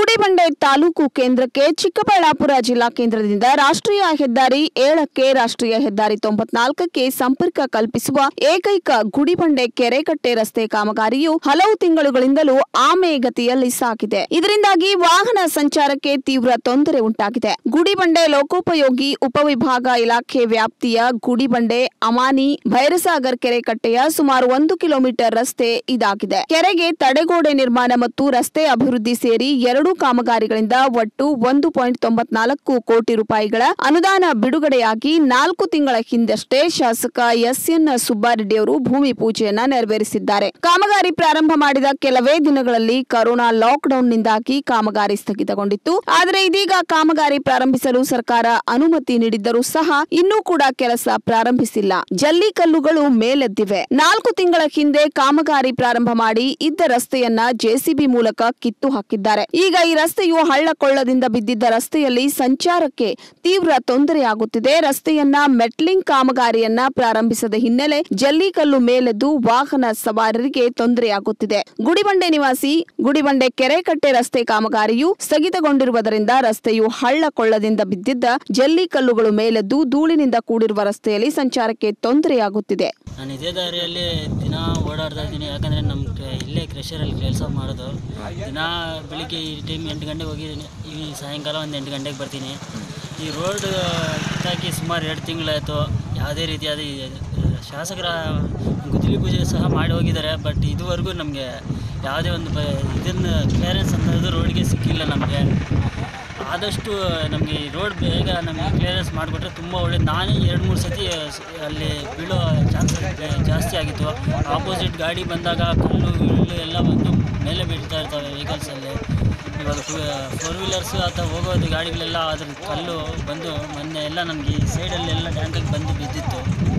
ಗುಡಿಬಂಡೆ ತಾಲೂಕು ಕೇಂದ್ರಕ್ಕೆ ಚಿಕ್ಕಬಳ್ಳಾಪುರ ಜಿಲ್ಲಾ ಕೇಂದ್ರದಿಂದ ರಾಷ್ಟ್ರೀಯ ಹೆದ್ದಾರಿ ಏಳಕ್ಕೆ ರಾಷ್ಟ್ರೀಯ ಹೆದ್ದಾರಿ ತೊಂಬತ್ನಾಲ್ಕಕ್ಕೆ ಸಂಪರ್ಕ ಕಲ್ಪಿಸುವ ಏಕೈಕ ಗುಡಿಬಂಡೆ ಕೆರೆಕಟ್ಟೆ ರಸ್ತೆ ಕಾಮಗಾರಿಯು ಹಲವು ತಿಂಗಳುಗಳಿಂದಲೂ ಆಮೆಗತಿಯಲ್ಲಿ ಸಾಗಿದೆ ಇದರಿಂದಾಗಿ ವಾಹನ ಸಂಚಾರಕ್ಕೆ ತೀವ್ರ ತೊಂದರೆ ಉಂಟಾಗಿದೆ ಗುಡಿಬಂಡೆ ಲೋಕೋಪಯೋಗಿ ಉಪವಿಭಾಗ ಇಲಾಖೆ ವ್ಯಾಪ್ತಿಯ ಗುಡಿಬಂಡೆ ಅಮಾನಿ ಭೈರಸಾಗರ್ ಕೆರೆ ಕಟ್ಟೆಯ ಸುಮಾರು ಒಂದು ಕಿಲೋಮೀಟರ್ ರಸ್ತೆ ಇದಾಗಿದೆ ಕೆರೆಗೆ ತಡೆಗೋಡೆ ನಿರ್ಮಾಣ ಮತ್ತು ರಸ್ತೆ ಅಭಿವೃದ್ಧಿ ಸೇರಿ ಎರಡು ಕಾಮಗಾರಿಗಳಿಂದ ಒಟ್ಟು ಒಂದು ಪಾಯಿಂಟ್ ತೊಂಬತ್ನಾಲ್ಕು ಕೋಟಿ ರೂಪಾಯಿಗಳ ಅನುದಾನ ಬಿಡುಗಡೆಯಾಗಿ ನಾಲ್ಕು ತಿಂಗಳ ಹಿಂದಷ್ಟೇ ಶಾಸಕ ಎಸ್ಎನ್ ಸುಬ್ಬಾರೆಡ್ಡಿ ಅವರು ಭೂಮಿ ಪೂಜೆಯನ್ನ ನೆರವೇರಿಸಿದ್ದಾರೆ ಕಾಮಗಾರಿ ಪ್ರಾರಂಭ ಮಾಡಿದ ಕೆಲವೇ ದಿನಗಳಲ್ಲಿ ಕರೋನಾ ಲಾಕ್ಡೌನ್ನಿಂದಾಗಿ ಕಾಮಗಾರಿ ಸ್ಥಗಿತಗೊಂಡಿತ್ತು ಆದರೆ ಇದೀಗ ಕಾಮಗಾರಿ ಪ್ರಾರಂಭಿಸಲು ಸರ್ಕಾರ ಅನುಮತಿ ನೀಡಿದ್ದರೂ ಸಹ ಇನ್ನೂ ಕೂಡ ಕೆಲಸ ಪ್ರಾರಂಭಿಸಿಲ್ಲ ಜಲ್ಲಿಕಲ್ಲುಗಳು ಮೇಲೆದ್ದಿವೆ ನಾಲ್ಕು ತಿಂಗಳ ಹಿಂದೆ ಕಾಮಗಾರಿ ಪ್ರಾರಂಭ ಮಾಡಿ ಇದ್ದ ರಸ್ತೆಯನ್ನ ಜೆಸಿಬಿ ಮೂಲಕ ಕಿತ್ತು ಹಾಕಿದ್ದಾರೆ ಈಗ ಈ ರಸ್ತೆಯು ಹಳ್ಳಕೊಳ್ಳದಿಂದ ಬಿದ್ದಿದ್ದ ರಸ್ತೆಯಲ್ಲಿ ಸಂಚಾರಕ್ಕೆ ತೀವ್ರ ತೊಂದರೆಯಾಗುತ್ತಿದೆ ರಸ್ತೆಯನ್ನ ಮೆಟ್ಲಿಂಗ್ ಕಾಮಗಾರಿಯನ್ನ ಪ್ರಾರಂಭಿಸದ ಹಿನ್ನೆಲೆ ಜಲ್ಲಿಕಲ್ಲು ಮೇಲೆದ್ದು ವಾಹನ ಸವಾರರಿಗೆ ತೊಂದರೆಯಾಗುತ್ತಿದೆ ಗುಡಿಬಂಡೆ ನಿವಾಸಿ ಗುಡಿಬಂಡೆ ಕೆರೆಕಟ್ಟೆ ರಸ್ತೆ ಕಾಮಗಾರಿಯು ಸ್ಥಗಿತಗೊಂಡಿರುವುದರಿಂದ ರಸ್ತೆಯು ಹಳ್ಳಕೊಳ್ಳದಿಂದ ಬಿದ್ದಿದ್ದ ಜಲ್ಲಿಕಲ್ಲುಗಳು ಮೇಲೆದ್ದು ಧೂಳಿನಿಂದ ಕೂಡಿರುವ ರಸ್ತೆಯಲ್ಲಿ ಸಂಚಾರಕ್ಕೆ ತೊಂದರೆಯಾಗುತ್ತಿದೆ ನಾನು ಇದೇ ದಾರಿಯಲ್ಲಿ ದಿನ ಓಡಾಡ್ತಾ ಇದ್ದೀನಿ ಯಾಕಂದರೆ ನಮ್ಮ ಇಲ್ಲೇ ಕ್ರೆಷರಲ್ಲಿ ಕೆಲಸ ಮಾಡೋದು ದಿನ ಬೆಳಿಗ್ಗೆ ಈ ಟೈಮ್ ಎಂಟು ಗಂಟೆಗೆ ಹೋಗಿದ್ದೀನಿ ಈ ಸಾಯಂಕಾಲ ಒಂದು ಎಂಟು ಗಂಟೆಗೆ ಬರ್ತೀನಿ ಈ ರೋಡ್ ಕಿತ್ತಾಕಿ ಸುಮಾರು ಎರಡು ತಿಂಗಳಾಯಿತು ಯಾವುದೇ ರೀತಿಯಾದ ಈ ಶಾಸಕರ ಗುದ್ದಲಿ ಪೂಜೆ ಸಹ ಮಾಡಿ ಹೋಗಿದ್ದಾರೆ ಬಟ್ ಇದುವರೆಗೂ ನಮಗೆ ಯಾವುದೇ ಒಂದು ಪ ಇದನ್ನು ಕ್ಲಿಯರೆನ್ಸ್ ಅನ್ನೋದು ರೋಡ್ಗೆ ಸಿಕ್ಕಿಲ್ಲ ನಮಗೆ ಆದಷ್ಟು ನಮಗೆ ಈ ರೋಡ್ ಬೇಗ ನಮಗೆ ಕ್ಲಿಯರೆನ್ಸ್ ಮಾಡಿಕೊಟ್ರೆ ತುಂಬ ಒಳ್ಳೇದು ನಾನೇ ಎರಡು ಮೂರು ಸತಿ ಸ- ಅಲ್ಲಿ ಬೀಳೋ ಚಾನ್ಸಸ್ ಜಾಸ್ತಿ ಆಗಿತ್ತು ಆಪೋಸಿಟ್ ಗಾಡಿ ಬಂದಾಗ ಕಲ್ಲು ಇಲ್ಲು ಎಲ್ಲ ಬಂದು ಮೇಲೆ ಬೀಳ್ತಾ ಇರ್ತವೆ ವೆಹಿಕಲ್ಸಲ್ಲಿ ಇವಾಗ ಫೋರ್ ವೀಲರ್ಸು ಅಥವಾ ಹೋಗೋದು ಗಾಡಿಗಳೆಲ್ಲ ಅದ್ರ ಕಲ್ಲು ಬಂದು ಮೊನ್ನೆ ಎಲ್ಲ ನಮಗೆ ಈ ಸೈಡಲ್ಲೆಲ್ಲ ಟ್ಯಾಂಕಿಗೆ ಬಂದು ಬಿದ್ದಿತ್ತು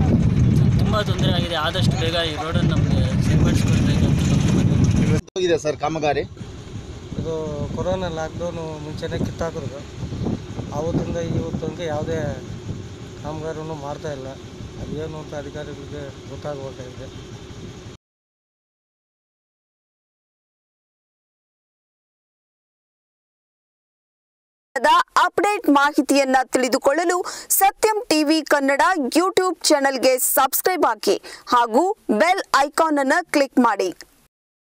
ತುಂಬ ತೊಂದರೆ ಆಗಿದೆ ಆದಷ್ಟು ಬೇಗ ಈ ರೋಡನ್ನು ನಮಗೆ ಸರಿಪಡಿಸ್ಕೊಡ್ಬೇಕು ಅಂತ ನಮ್ಗೆ ಹೋಗಿದೆ ಸರ್ ಕಾಮಗಾರಿ ಇದು ಕೊರೋನಾ ಲಾಕ್ಡೌನು ಮುಂಚೆನೇ ಕಿತ್ತಾಕಿದ್ರು ಆವತ್ತಿಂದ ಇವತ್ತಂಗೆ ಯಾವುದೇ ಕಾಮಗಾರಿನೂ ಮಾಡ್ತಾ ಇಲ್ಲ ಅದೇನು ಅಂತ ಅಧಿಕಾರಿಗಳಿಗೆ ಗೊತ್ತಾಗಬೇಕಾಗಿದೆ ಅಪ್ಡೇಟ್ ಮಾಹಿತಿಯನ್ನ ತಿಳಿದುಕೊಳ್ಳಲು ಸತ್ಯಂ ಟಿವಿ ಕನ್ನಡ ಯೂಟ್ಯೂಬ್ ಚಾನೆಲ್ಗೆ ಸಬ್ಸ್ಕ್ರೈಬ್ ಹಾಕಿ ಹಾಗೂ ಬೆಲ್ ಐಕಾನ್ ಅನ್ನು ಕ್ಲಿಕ್ ಮಾಡಿ